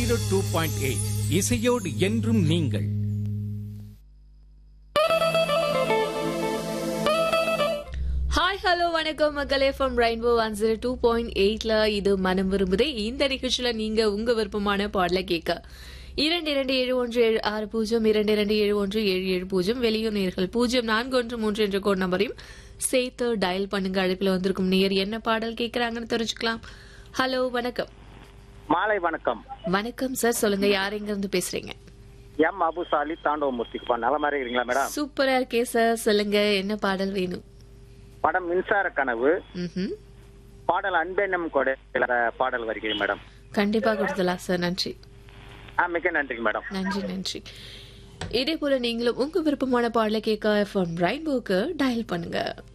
Zero two point eight இசையோடு என்றும் நீங்கள் ஹாய் ஹலோ வணக்கம் மக்களே from rainbow one zero two point எயிட்ல இது மனம் விரும்புதே இந்த நிகழ்ச்சியில நீங்க உங்க விருப்பமான பாடல கேட்க இரண்டு இரண்டு ஏழு ஒன்று ஏழு ஆறு பூஜ்ஜியம் இரண்டு இரண்டு ஏழு ஒன்று ஏழு ஏழு பூஜ்ஜியம் வெளியூர் நேர்கள் பூஜ்ஜியம் நான்கு ஒன்று மூன்று என்ற கோட் நம்பரையும் சேர்த்து டயல் பண்ணுங்க அழைப்பில் வந்திருக்கும் நேர் என்ன பாடல் கேட்கறாங்கன்னு தெரிஞ்சுக்கலாம் ஹலோ வணக்கம் மாலை வணக்கம் வணக்கம் சார் சொல்லுங்க யார் எங்க இருந்து பேசுறீங்க எம் அபுசாலி தாண்டவமூர்த்திக்குப்பா நலமா இருக்கிறீங்களா மேடம் சூப்பரா இருக்கே சார் சொல்லுங்க என்ன பாடல் வேணும் படம் மின்சார கனவு ம்ஹும். பாடல் அன்பெண்ணம் கொடை பாடல் வருகிறது மேடம் கண்டிப்பா கொடுத்துலாம் சார் நன்றி ஆ மிக்க நன்றிங்க மேடம் நன்றி நன்றி இதே போல நீங்களும் உங்க விருப்பமான பாடலை கேட்க எஃப்எம் ரெயின்போக்கு டயல் பண்ணுங்க